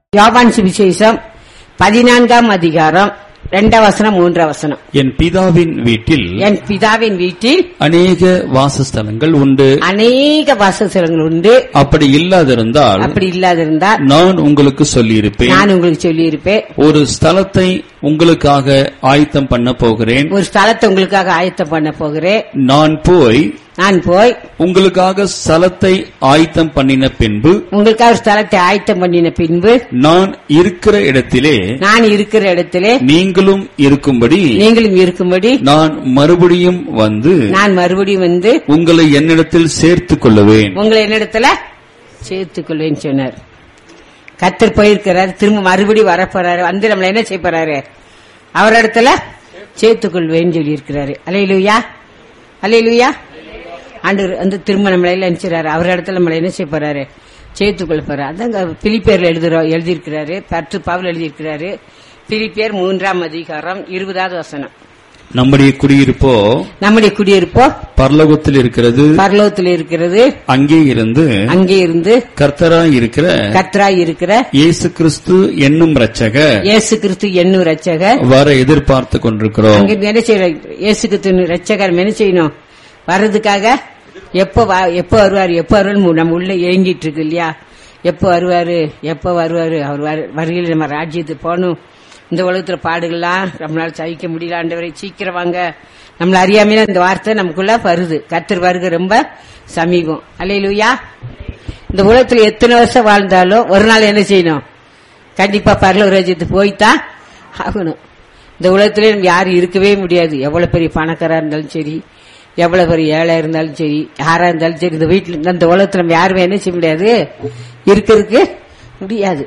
யோவான் சுவிசேஷம் பதினான்காம் அதிகாரம் இரண்டாம் வசனம் மூன்றாம் வசனம் என் பிதாவின் வீட்டில் என் பிதாவின் வீட்டில் அநேக வாசஸ்தலங்கள் உண்டு அநேக வாசஸ்தலங்கள் உண்டு அப்படி இல்லாதிருந்தால் அப்படி இல்லாதிருந்தால் நான் உங்களுக்கு சொல்லியிருப்பேன் நான் உங்களுக்கு சொல்லியிருப்பேன் ஒரு ஸ்தலத்தை உங்களுக்காக ஆயத்தம் பண்ண போகிறேன் ஒரு ஸ்தலத்தை உங்களுக்காக ஆயத்தம் பண்ண போகிறேன் நான் போய் நான் போய் உங்களுக்காக ஸ்தலத்தை ஆயத்தம் பண்ணின பின்பு உங்களுக்காக ஒரு ஸ்தலத்தை ஆயத்தம் பண்ணின பின்பு நான் இருக்கிற இடத்திலே நான் இருக்கிற இடத்திலே நீங்களும் இருக்கும்படி நீங்களும் இருக்கும்படி நான் மறுபடியும் வந்து நான் மறுபடியும் வந்து உங்களை என்னிடத்தில் சேர்த்துக் கொள்ளுவேன் உங்களை என்னிடத்துல சேர்த்துக் கொள்வேன்னு சொன்னார் கத்தர் போயிருக்கிறார் திரும்ப மறுபடியும் வரப்போறாரு வந்து நம்மள என்ன செய்ய போறாரு அவர் இடத்துல சேர்த்துக் கொள்வேன்னு சொல்லி இருக்கிறாரு அலையிலுயா அலையிலுயா ஆண்டு வந்து திரும்ப நம்மள எல்லாம் நினைச்சாரு அவர் இடத்துல நம்மள என்ன செய்ய போறாரு சேர்த்துக் கொள்ள போறாரு அதாங்க பிலிப்பேர்ல எழுதுறோம் எழுதியிருக்கிறாரு பத்து பாவல் எழுதியிருக்கிறாரு பிலிப்பேர் மூன்றாம் அதிகாரம் இருபதாவது வசனம் நம்முடைய குடியிருப்போ நம்முடைய குடியிருப்போ பரலோகத்தில் இருக்கிறது பரலோகத்தில் இருக்கிறது அங்கே இருந்து அங்கே இருந்து கர்த்தராய் இருக்கிற கத்ராய் இருக்கிற இயேசு கிறிஸ்து என்னும் ரட்சக இயேசு கிறிஸ்து என்னும் ரட்சகர் வர எதிர்பார்த்து கொண்டிருக்கிறோம் அங்க என்ன செய்யறோம் இயேசு கிறிஸ்து ரட்சகர் என்ன செய்யணும் வர்றதுக்காக எப்ப வா- எப்ப வருவாரு எப்ப வருவாரு நம்ம உள்ள ஏங்கிட்டு இருக்கு இல்லையா எப்ப வருவாரு எப்ப வருவாரு அவர் வரு- வருகையில் நம்ம ராஜ்யத்துக்கு போகணும் இந்த உலகத்துல பாடுகள்லாம் நம்மளால சகிக்க முடியல ஆண்டவரை சீக்கிரம் வாங்க நம்மள அறியாமையில இந்த வார்த்தை நமக்குள்ள வருது கத்தர் வருகை ரொம்ப சமீபம் அல்லையிலுயா இந்த உலகத்துல எத்தனை வருஷம் வாழ்ந்தாலும் ஒரு நாள் என்ன செய்யணும் கண்டிப்பா பரலோக ராஜ்யத்துக்கு போய்தான் ஆகணும் இந்த உலகத்திலே நம்ம யாரும் இருக்கவே முடியாது எவ்வளவு பெரிய பணக்காரா இருந்தாலும் சரி எவ்வளவு பெரிய ஏழை இருந்தாலும் சரி யாரா இருந்தாலும் சரி இந்த வீட்டுல இந்த உலகத்துல நம்ம யாருமே என்ன செய்ய முடியாது இருக்கிறதுக்கு முடியாது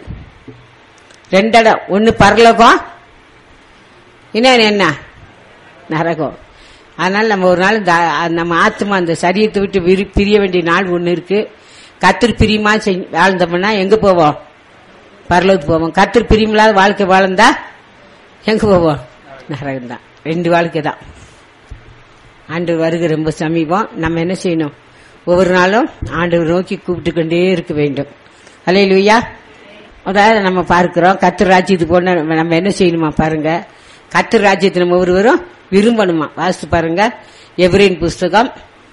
ரெண்டு இடம் ஒன்னு பரலோகம் இன்னொன்னு என்ன நரகம் அதனால நம்ம ஒரு நாள் இந்த ஆ- நம்ம ஆத்மா அந்த சரீரத்தை விட்டு விரி- பிரிய வேண்டிய நாள் ஒண்ணு இருக்கு கத்திரி பிரியமா செய்- வாழ்ந்தோம்னா எங்க போவோம் பரலோகத்துக்கு போவோம் கத்திரி பிரியமில்லாத வாழ்க்கை வாழ்ந்தா எங்க போவோம் நரகம் தான் ரெண்டு வாழ்க்கை தான் ஆண்டு வருகை ரொம்ப சமீபம் நம்ம என்ன செய்யணும் ஒவ்வொரு நாளும் ஆண்டவர் நோக்கி கூப்பிட்டு கொண்டே இருக்க வேண்டும் அலையிலுயா அதாவது நம்ம பார்க்கிறோம் கத்திர ராஜ்யத்துக்கு போன நம்ம என்ன செய்யணுமா பாருங்க கத்திர ராஜ்யத்தை நம்ம ஒருவரும் விரும்பணுமா வாசித்து பாருங்க எவரின் புஸ்தகம்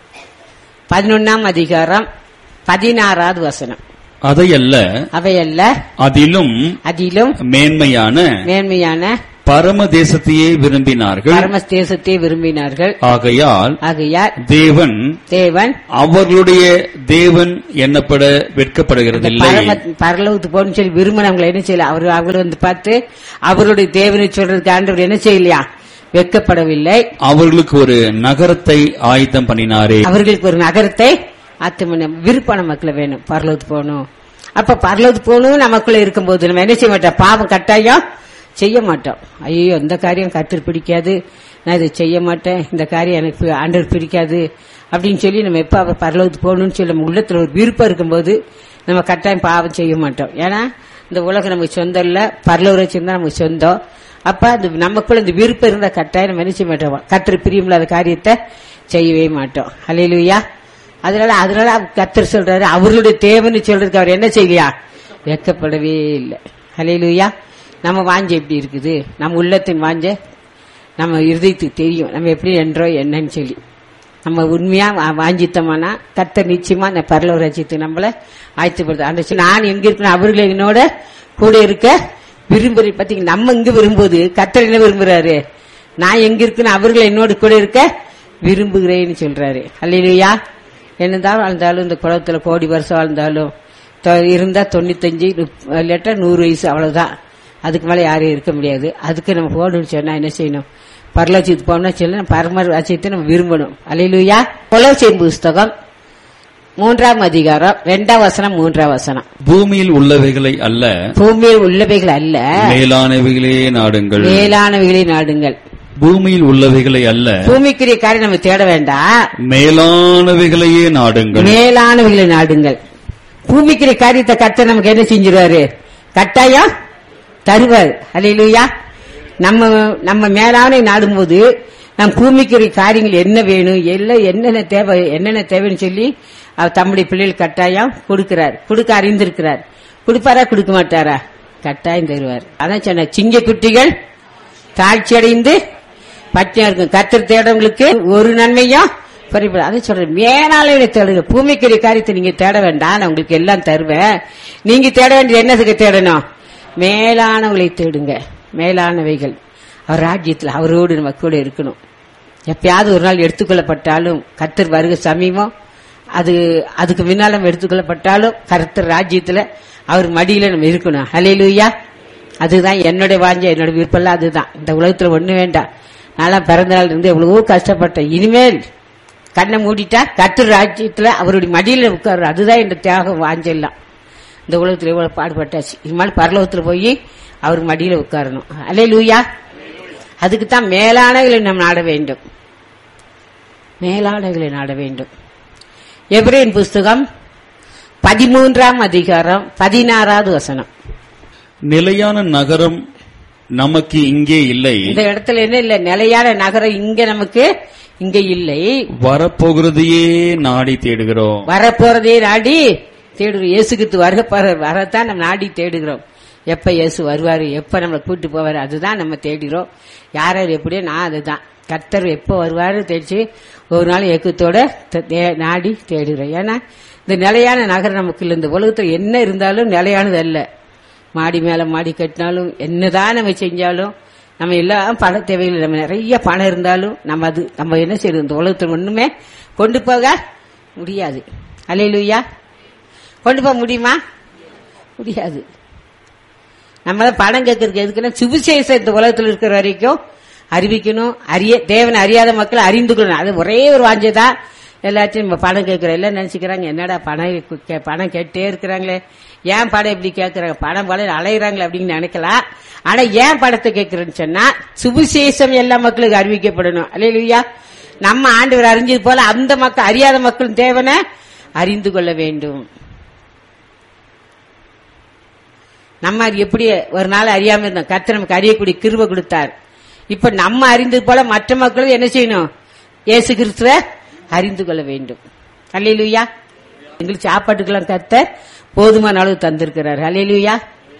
பதினொன்னாம் அதிகாரம் பதினாறாவது வசனம் அதையல்ல அவையல்ல அதிலும் அதிலும் மேன்மையான மேன்மையான பரம தேசத்தையே விரும்பினார்கள் பரம தேசத்தை விரும்பினார்கள் ஆகையால் ஆகையால் தேவன் தேவன் அவர்களுடைய தேவன் எண்ணப்பட வெட்கப்படுகிறதில்லை பரம பரலோகத்துக்கு போகணும்னு சொல்லி விரும்பினவங்களை என்ன செய்யல அவர் அவர் வந்து பார்த்து அவருடைய தேவனை சொல்றதுக்கு ஆண்டவர் என்ன செய்யலையா வெட்கப்படவில்லை அவர்களுக்கு ஒரு நகரத்தை ஆயத்தம் பண்ணினாரே அவர்களுக்கு ஒரு நகரத்தை ஆத்தமன விருப்பம் நமக்குள்ள வேணும் பரலோகத்துக்கு போகணும் அப்ப பரலோகத்துக்கு போகணும் நமக்குள்ள இருக்கும்போது நம்ம என்ன செய்ய மாட்டோம் பாவம் கட்டாயம் செய்ய மாட்டோம் ஐயோ இந்த காரியம் கத்தர் பிடிக்காது நான் இதை செய்ய மாட்டேன் இந்த காரியம் எனக்கு ஆண்டவர் பிடிக்காது அப்படின்னு சொல்லி நம்ம எப்ப அவர் பரலோகத்துக்கு போகணும்னு சொல்லி நம்ம உள்ளத்துல ஒரு விருப்பம் இருக்கும்போது நம்ம கட்டாயம் பாவம் செய்ய மாட்டோம் ஏன்னா இந்த உலகம் நமக்கு சொந்தம் இல்ல பரலோக தான் நமக்கு சொந்தம் அப்ப அந்த நமக்குள்ள இந்த விருப்பம் இருந்த கட்டாயம் நம்ம என்ன செய்ய மாட்டோம் கத்தர் பிரியமில்லாத காரியத்தை செய்யவே மாட்டோம் அல்லையிலுயா அதனால அதனால கத்தர் சொல்றாரு அவர்களுடைய தேவன்னு சொல்றதுக்கு அவர் என்ன செய்யலையா வெக்கப்படவே இல்லை ஹalleluya நம்ம வாஞ்ச எப்படி இருக்குது நம்ம உள்ளத்தின் வாஞ்ச நம்ம இருதயத்துக்கு தெரியும் நம்ம எப்படி என்றோ என்னன்னு சொல்லி நம்ம உண்மையா வா- வாஞ்சித்தோம்னா கத்தர் நிச்சயமா அந்த பரலோக ராஜ்யத்துக்கு நம்மள ஆயத்துப்படுது அந்த சொல்லி, நான் எங்க இருக்கணும் அவர்கள் என்னோட கூட இருக்க விரும்புற பாத்தீங்க நம்ம இங்க விரும்புவது கத்தர் என்ன விரும்புறாரு நான் எங்க இருக்கணும் அவர்கள் என்னோட கூட இருக்க விரும்புகிறேன்னு சொல்றாரு அல்லையா என்னதான் வாழ்ந்தாலும் இந்த குளத்துல கோடி வருஷம் வாழ்ந்தாலும் தொ- இருந்தா தொண்ணூத்தஞ்சு நுப்- இல்லாட்டா நூறு வயசு அவ்வளவுதான் அதுக்கு மேல யாரும் இருக்க முடியாது அதுக்கு நம்ம போகணும்னு சொன்னா என்ன செய்யணும் பரலட்சியத்துக்கு போகணும்னா சொல்ல பரம ராஜ்யத்தை நம்ம விரும்பணும் அலையிலுயா கொலோசியன் புஸ்தகம் மூன்றாம் அதிகாரம் ரெண்டாம் வசனம் மூன்றாம் வசனம் பூமியில் உள்ளவைகளை அல்ல பூமியில் உள்ளவைகள் அல்ல மேலானவைகளே நாடுங்கள் மேலானவைகளை நாடுங்கள் பூமியில் உள்ளவைகளை அல்ல பூமிக்குரிய காரியம் நம்ம தேட வேண்டாம் மேலானவைகளையே நாடுங்கள் மேலானவைகளை நாடுங்கள் பூமிக்குரிய காரியத்தை கத்த நமக்கு என்ன செஞ்சிருவாரு கட்டாயம் தருவார் அல்லையா நம்ம நம்ம மேலான நாடும்போது நம் பூமிக்குரிய காரியங்கள் என்ன வேணும் எல்லாம் என்னென்ன தேவை என்னென்ன தேவைன்னு சொல்லி அவர் தம்முடைய பிள்ளைகள் கட்டாயம் கொடுக்கிறார் கொடுக்க அறிந்திருக்கிறார் கொடுப்பாரா கொடுக்க மாட்டாரா கட்டாயம் தருவார் அதான் சொன்ன சிங்க குட்டிகள் தாழ்ச்சி அடைந்து பட்டியா இருக்கும் கத்தர் தேடவங்களுக்கு ஒரு நன்மையும் குறைபடாது அதை சொல்றேன் மேலாளர்களை தேடுங்க பூமிக்குரிய காரியத்தை நீங்க தேட வேண்டாம் நான் உங்களுக்கு எல்லாம் தருவேன் நீங்க தேட வேண்டியது என்னதுக்கு தேடணும் மேலானவங்களை தேடுங்க மேலானவைகள் அவர் ராஜ்யத்தில் அவரோடு நம்ம கூட இருக்கணும் எப்பயாவது ஒரு நாள் எடுத்துக்கொள்ளப்பட்டாலும் கர்த்தர் வருக சமீபம் அது அதுக்கு முன்னால நம்ம எடுத்துக்கொள்ளப்பட்டாலும் கர்த்தர் ராஜ்யத்துல அவர் மடியில நம்ம இருக்கணும் ஹalleluya அதுதான் என்னுடைய வாஞ்ச என்னோட விருப்பம்லாம் அதுதான் இந்த உலகத்துல ஒண்ணு வேண்டாம் நான்லாம் பிறந்த நாள் இருந்து எவ்வளவோ கஷ்டப்பட்டேன் இனிமேல் கண்ணை மூடிட்டா கர்த்தர் ராஜ்யத்துல அவருடைய மடியில உட்காரு அதுதான் இந்த தியாகம் வாஞ்செல்லாம் இந்த உலகத்துல எவ்வளவு பாடுபட்டாச்சு இனிமேல் பரலோகத்துல போய் அவர் மடியில உட்காரணும் ஹalleluya அதுக்கு தான் மேலானகளை நாம் நாட வேண்டும் மேலானகளை நாட வேண்டும் எப்ரேன் புஸ்தகம் பதிமூன்றாம் அதிகாரம் பதினாறாவது வசனம் நிலையான நகரம் நமக்கு இங்கே இல்லை இந்த இடத்துல என்ன இல்ல நிலையான நகரம் இங்க நமக்கு இங்க இல்லை வரப்போகிறதையே நாடி தேடுகிறோம் வரப்போறதே நாடி தேடுகிறோம் இயேசுக்கு வருக வரத்தான் நம்ம நாடி தேடுகிறோம் எப்ப இயேசு வருவாரு எப்ப நம்மளை கூட்டு போவாரு அதுதான் நம்ம தேடுகிறோம் யார் யார் எப்படியோ நான் அதுதான் கர்த்தர் எப்போ வருவாரு தெரிச்சு ஒரு நாள் ஏக்கத்தோட த- தே- நாடி தேடுகிறோம் ஏன்னா இந்த நிலையான நகரம் நமக்கு இல்லை இந்த உலகத்துல என்ன இருந்தாலும் நிலையானது அல்ல மாடி மேல மாடி கட்டினாலும் என்னதான் நம்ம செஞ்சாலும் நம்ம எல்லாம் பண தேவைகள் நம்ம நிறைய பணம் இருந்தாலும் நம்ம அது நம்ம என்ன செய்யறது இந்த உலகத்தில் ஒண்ணுமே கொண்டு போக முடியாது அலையிலுயா கொண்டு போக முடியுமா முடியாது நம்மள பணம் கேட்கறதுக்கு எதுக்குன்னா சுவிசேஷம் இந்த உலகத்தில் இருக்கிற வரைக்கும் அறிவிக்கணும் அறிய தேவனை அறியாத மக்கள் அறிந்து கொள்ளணும் அது ஒரே ஒரு வாஞ்சை தான் எல்லாத்தையும் நம்ம பணம் கேட்கிறோம் எல்லாம் நினைச்சுக்கிறாங்க என்னடா பணம் கே- பணம் கேட்டே இருக்கிறாங்களே ஏன் படம் இப்படி கேட்கறாங்க பணம் படம் அலையிறாங்களே அப்படின்னு நினைக்கலாம் ஆனா ஏன் படத்தை கேட்கிறேன்னு சொன்னா சுவிசேஷம் எல்லா மக்களுக்கு அறிவிக்கப்படணும் அல்லையா நம்ம ஆண்டவர் அறிஞ்சது போல அந்த மக்கள் அறியாத மக்களும் தேவனை அறிந்து கொள்ள வேண்டும் நம்ம அது எப்படி ஒரு நாள் அறியாம இருந்தோம் கர்த்தர் நமக்கு அறியக்கூடிய கிருபை கொடுத்தார் இப்ப நம்ம அறிந்தது போல மற்ற மக்களும் என்ன செய்யணும் இயேசு கிறிஸ்துவ அறிந்து கொள்ள வேண்டும் அல்லேலூயா எங்களுக்கு சாப்பாட்டுக்கெல்லாம் கர்த்தர் போதுமான அளவு தந்திருக்கிறார் அல்லேலூயா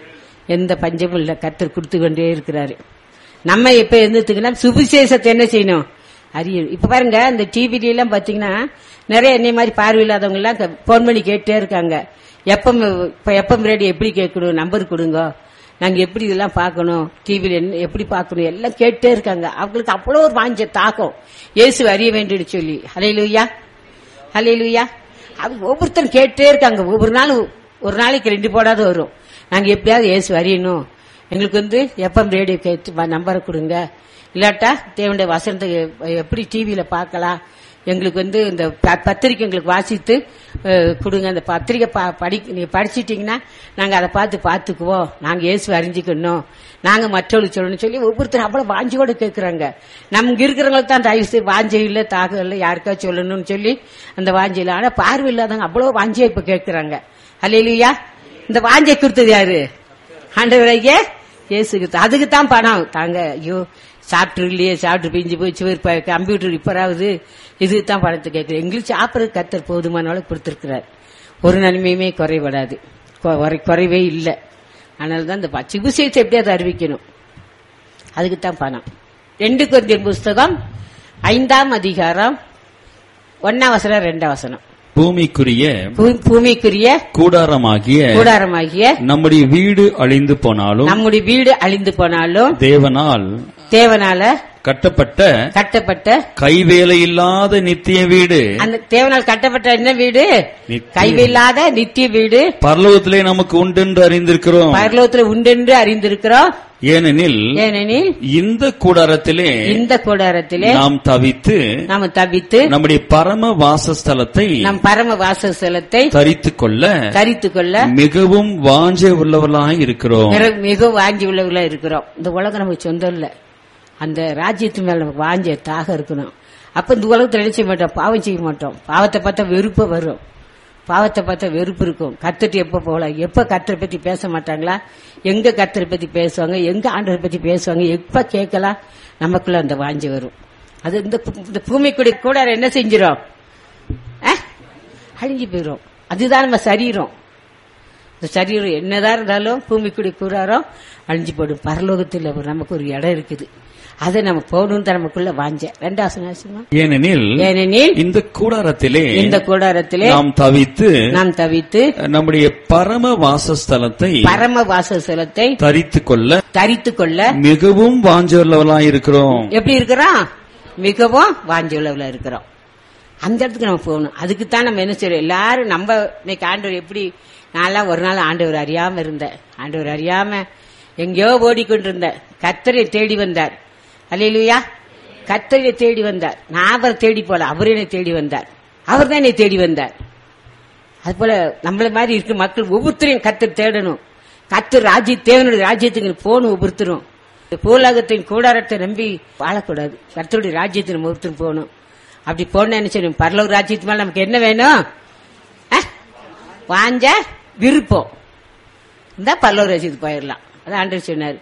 எந்த பஞ்சமும் இல்ல கர்த்தர் கொடுத்து கொண்டே இருக்கிறாரு நம்ம இப்ப இருந்துட்டுங்கன்னா சுவிசேஷத்தை என்ன செய்யணும் அறியணும் இப்ப பாருங்க இந்த டிவில எல்லாம் பாத்தீங்கன்னா நிறைய என்னை மாதிரி பார்வையில்லாதவங்க எல்லாம் போன் பண்ணி கேட்டே இருக்காங்க எப்பம் இப்ப எப்பம் ரேடியோ எப்படி கேட்கணும் நம்பர் கொடுங்க நாங்க எப்படி இதெல்லாம் பார்க்கணும் டிவில என்ன எப்படி பார்க்கணும் எல்லாம் கேட்டே இருக்காங்க அவங்களுக்கு அவ்வளவு ஒரு வாஞ்ச தாக்கம் இயேசு அறிய வேண்டியது சொல்லி ஹalleluya ஹalleluya அவங்க ஒவ்வொருத்தரும் கேட்டே இருக்காங்க ஒவ்வொரு நாள் ஒரு நாளைக்கு ரெண்டு போடாது வரும் நாங்க எப்படியாவது இயேசு அறியணும் எங்களுக்கு வந்து எப்பம் ரேடியோ கேட்டு நம்பரை கொடுங்க இல்லாட்டா தேவனுடைய வசனத்தை எ- எப்படி டிவியில பார்க்கலாம் எங்களுக்கு வந்து இந்த ப- பத்திரிக்கை எங்களுக்கு வாசித்து அஹ், கொடுங்க அந்த பத்திரிக்கை ப- படி நீங்க படிச்சிட்டீங்கன்னா நாங்க அதை பார்த்து பார்த்துக்குவோம் நாங்க இயேசு அறிஞ்சிக்கணும் நாங்க மற்றவங்களுக்கு சொல்லணும்னு சொல்லி ஒவ்வொருத்தரும் அவ்வளவு வாஞ்சியோட கேட்கறாங்க நமக்கு இருக்கிறவங்களுக்கு தான் தயவு செய்து வாஞ்சை இல்ல தாகம் இல்ல யாருக்கா சொல்லணும்னு சொல்லி அந்த வாஞ்சை இல்ல ஆனா பார்வை இல்லாதவங்க அவ்வளவு வாஞ்சியா இப்ப கேட்கறாங்க அல்லையா இந்த வாஞ்சை கொடுத்தது யாரு ஆண்டவரையே இயேசு கிறிஸ்து அதுக்கு தான் பணம் தாங்க ஐயோ சாப்பிட்டு இல்லையே சாப்பிட்டு பிஞ்சு போச்சு ஒரு கம்ப்யூட்டர் இப்பராவது இதுக்கு தான் பணத்தை கேட்குறேன் எங்களுக்கு சாப்பிட்றது கத்தர் போதுமான அளவு கொடுத்துருக்கிறார் ஒரு நன்மையுமே குறைபடாது கொ- குறை- குறைவே இல்லை அதனால தான் இந்த ப- சிகிச்சை எப்படியாவது அறிவிக்கணும் அதுக்கு தான் பணம் ரெண்டு கொரிந்தியர் புஸ்தகம் ஐந்தாம் அதிகாரம் ஒன்னாம் வசனம் ரெண்டாம் வசனம் பூமிக்குரிய பூ- பூமிக்குரிய கூடாரமாகிய கூடாரமாகிய நம்முடைய வீடு அழிந்து போனாலும் நம்முடைய வீடு அழிந்து போனாலும் தேவனால் தேவனால கட்டப்பட்ட கட்டப்பட்ட கைவேலையில்லாத நித்திய வீடு அந்த தேவனால் கட்டப்பட்ட என்ன வீடு நித்திய- கைவில்லாத நித்திய வீடு பரலோகத்திலே நமக்கு உண்டென்று அறிந்திருக்கிறோம் பரலோகத்தில் உண்டென்று அறிந்திருக்கிறோம் ஏனெனில் ஏனெனில் இந்த கூடாரத்திலே இந்த கூடாரத்திலே நாம் தவித்து நாம் தவித்து நம்முடைய பரம வாசஸ்தலத்தை நம் பரம வாசஸ்தலத்தை தரித்துக் கொள்ள தரித்துக் கொள்ள மிகவும் வாஞ்சை உள்ளவர்களாய் இருக்கிறோம் மிக- மிக வாஞ்சி உள்ளவர்களா இருக்கிறோம் இந்த உலகம் நமக்கு சொந்தம் இல்ல அந்த ராஜ்யத்து மேல நமக்கு வாஞ்ச தாக இருக்கணும் அப்ப இந்த உலகத்துல என்ன செய்ய மாட்டோம் பாவம் செய்ய மாட்டோம் பாவத்தை பார்த்தா வெறுப்பு வரும் பாவத்தை பார்த்தா வெறுப்பு இருக்கும் கத்துட்டு எப்ப போகலாம் எப்ப கத்தரை பத்தி பேச மாட்டாங்களா எங்க கத்தரை பத்தி பேசுவாங்க எங்க ஆண்டரை பத்தி பேசுவாங்க எப்ப கேட்கலாம் நமக்குள்ள அந்த வாஞ்சி வரும் அது இந்த பூ- இந்த பூமிக்குடி கூட என்ன செஞ்சிடும் அழிஞ்சு போயிடும் அதுதான் நம்ம சரீரம் இந்த சரீரம் என்னதான் இருந்தாலும் பூமிக்குடி கூறாரோ அழிஞ்சு போடும் பரலோகத்தில் ஒரு- நமக்கு ஒரு இடம் இருக்குது அதை நம்ம போகணும்னு தான் நமக்குள்ள வாஞ்ச ரெண்டாவது நாசமா ஏனெனில் ஏனெனில் இந்த கூடாரத்திலே இந்த கூடாரத்திலே நாம் தவித்து நாம் தவித்து நம்முடைய பரம வாசஸ்தலத்தை பரம வாசஸ்தலத்தை தரித்து கொள்ள தரித்து கொள்ள மிகவும் வாஞ்சவர்களாய் இருக்கிறோம் எப்படி இருக்கிறோம் மிகவும் வாஞ்சுள்ளவுல இருக்கிறோம் அந்த இடத்துக்கு நம்ம போகணும் அதுக்கு தான் நம்ம என்ன செய்யறோம் எல்லாரும் நம்ம இன்னைக்கு ஆண்டவர் எப்படி நான்லாம் ஒரு நாள் ஆண்டவர் அறியாம இருந்தேன் ஆண்டவர் அறியாம எங்கேயோ ஓடிக்கொண்டிருந்தேன் கத்தரை தேடி வந்தார் அல்லையிலுயா கத்தரை தேடி வந்தார் நான் அவரை தேடி போல அவர் என்னை தேடி வந்தார் அவர் தான் என்னை தேடி வந்தார் அது போல நம்மள மாதிரி இருக்க மக்கள் ஒவ்வொருத்தரையும் கத்தர் தேடணும் கத்தர் ராஜ்ய தேவனுடைய ராஜ்யத்துக்கு போகணும் ஒவ்வொருத்தரும் இந்த பூலகத்தின் கூடாரத்தை நம்பி வாழக்கூடாது கர்த்தருடைய ராஜ்யத்தை நம்ம ஒருத்தரும் போகணும் அப்படி போன என்ன செய்யணும் பரலோக ராஜ்யத்து மேல நமக்கு என்ன வேணும் அஹ், வாஞ்ச விருப்பம் இந்த பரலோக ராஜ்யத்துக்கு போயிடலாம் அதான் ஆண்டவர் சொன்னார்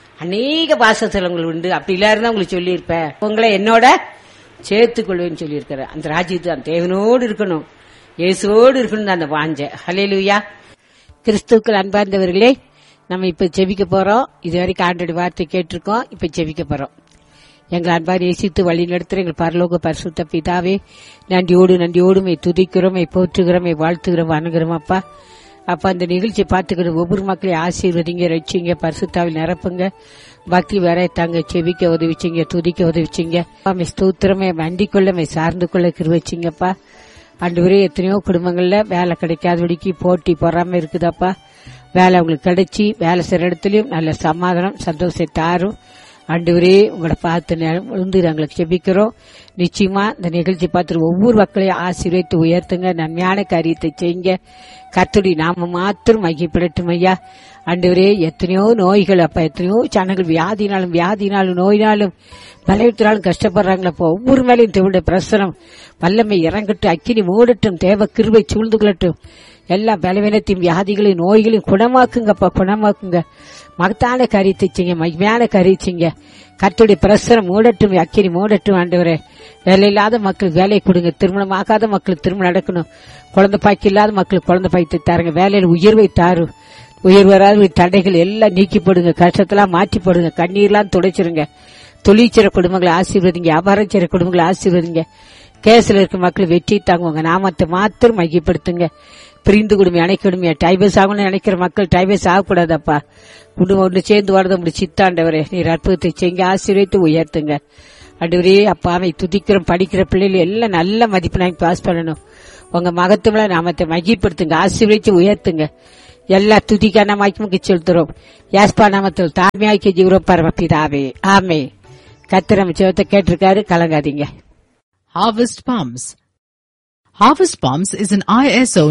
அநேக வாசஸ்தலங்கள் உண்டு அப்படி இல்லாருந்தா உங்களுக்கு சொல்லியிருப்பேன் உங்களை என்னோட சேர்த்துக் கொள்வேன்னு சொல்லியிருக்கிறேன் அந்த ராஜ்யத்து அந்த தேவனோடு இருக்கணும் இயேசுவோடு இருக்கணும் அந்த வாஞ்ச ஹalleluya கிறிஸ்துக்கள் அன்பார்ந்தவர்களே நம்ம இப்ப ஜெபிக்க போறோம் இதுவரைக்கும் ஆண்டோட வார்த்தை கேட்டிருக்கோம் இப்ப ஜெபிக்க போறோம் எங்கள் அன்பார் நேசித்து வழி நடத்துகிற எங்கள் பரலோக பரிசுத்த பிதாவே நன்றியோடு நன்றியோடு மை துதிக்கிறோம் மை போற்றுகிறோம் மை வாழ்த்துகிறோம் வணங்குறோம் அப்பா அப்பா அந்த நிகழ்ச்சியை பார்த்துக்கிற ஒவ்வொரு மக்களையும் ஆசீர்வதிங்க ரட்சிங்க பரிசுத்தாவில் நிரப்புங்க பக்தி வர தாங்க செவிக்க உதவிச்சிங்க துதிக்க உதவிச்சிங்க மை ஸ்தோத்திரமே வண்டிக் கொள்ள மை சார்ந்து கொள்ள கிருவச்சிங்கப்பா ஆண்டு எத்தனையோ குடும்பங்கள்ல வேலை கிடைக்காதபடிக்கு போட்டி பொறாம இருக்குதாப்பா வேலை உங்களுக்கு கிடைச்சி வேலை செய்யற இடத்துலயும் நல்ல சமாதானம் சந்தோஷத்தை தாரும் ஆண்டவரே உங்களை பார்த்து நெ- விழுந்து நாங்களுக்கு செபிக்கிறோம் நிச்சயமா இந்த நிகழ்ச்சி பார்த்து ஒவ்வொரு மக்களையும் ஆசீர்வதித்து உயர்த்துங்க நன்மையான காரியத்தை செய்யுங்க கர்த்தருடைய நாம மாத்திரம் மையப்படட்டும் ஐயா ஆண்டவரே எத்தனையோ நோய்கள் அப்ப எத்தனையோ ஜனங்கள் வியாதினாலும் வியாதினாலும் நோயினாலும் பலவீனத்தினாலும் கஷ்டப்படுறாங்களப்போ ஒவ்வொரு மேலையும் தேவனுடைய பிரசனம் வல்லமை இறங்கட்டும் அக்கினி மூடட்டும் தேவ கிருபை சூழ்ந்து கொள்ளட்டும் எல்லா பலவீனத்தையும் வியாதிகளையும் நோய்களையும் குணமாக்குங்கப்பா குணமாக்குங்க மகத்தான காரியத்தை செய்யுங்க மகிமையான காரியம் செய்யுங்க கர்த்தருடைய பிரசரம் மூடட்டும் அக்கினி மூடட்டும் ஆண்டவரே வேலை இல்லாத மக்களுக்கு வேலை கொடுங்க திருமணம் ஆகாத மக்களுக்கு திருமணம் நடக்கணும் குழந்தை பாய்க்கு இல்லாத மக்களுக்கு குழந்தை பாய்த்து தாருங்க வேலையில் உயர்வை தாரு உயர் வராத தடைகள் எல்லாம் நீக்கி போடுங்க கஷ்டத்தெல்லாம் மாற்றி போடுங்க கண்ணீர்லாம் துடைச்சிருங்க தொழிற்சிற குடும்பங்களை ஆசீர்வதிங்க வியாபாரம் செய்ற குடும்பங்களை ஆசீர்வதிங்க கேஸ்ல இருக்க மக்கள் வெற்றி தாங்க உங்க நாமத்தை மாத்திரம் மையப்படுத்துங்க பிரிந்து குடும்பம் அணைக்கணுமே டைபஸ் ஆகணும்னு நினைக்கிற மக்கள் டைபஸ் ஆகக்கூடாதப்பா குடும்பம் ஒன்று சேர்ந்து வரது உங்களுடைய சித்தாண்டவரே நீர் அற்புதத்தை செய்யுங்க ஆசீர்வதித்து உயர்த்துங்க அண்டவரே அப்பாவை துதிக்கிறோம் படிக்கிற பிள்ளைகள் எல்லாம் நல்ல மதிப்பு நாங்க பாஸ் பண்ணணும் உங்க மகத்துவல நாமத்தை மகிப்படுத்துங்க ஆசீர்வதித்து உயர்த்துங்க எல்லா துதிக்கான மகிமுக்கு செலுத்துறோம் யாஸ்பா நாமத்தில் தாழ்மையாக்கி ஜீவரம் பரமபிதாவே ஆமே கத்திரம் சிவத்தை கேட்டிருக்காரு கலங்காதீங்க Harvest Palms. Harvest Palms is an ISO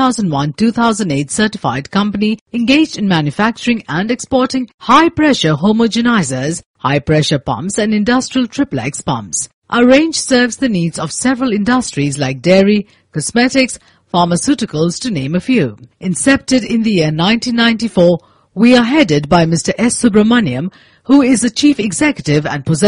9001-2008 certified company engaged in manufacturing and exporting high-pressure homogenizers, high-pressure pumps and industrial triplex pumps. Our range serves the needs of several industries like dairy, cosmetics, pharmaceuticals to name a few. Incepted in the year 1994, we are headed by Mr. S. Subramaniam, who is the chief executive and possessor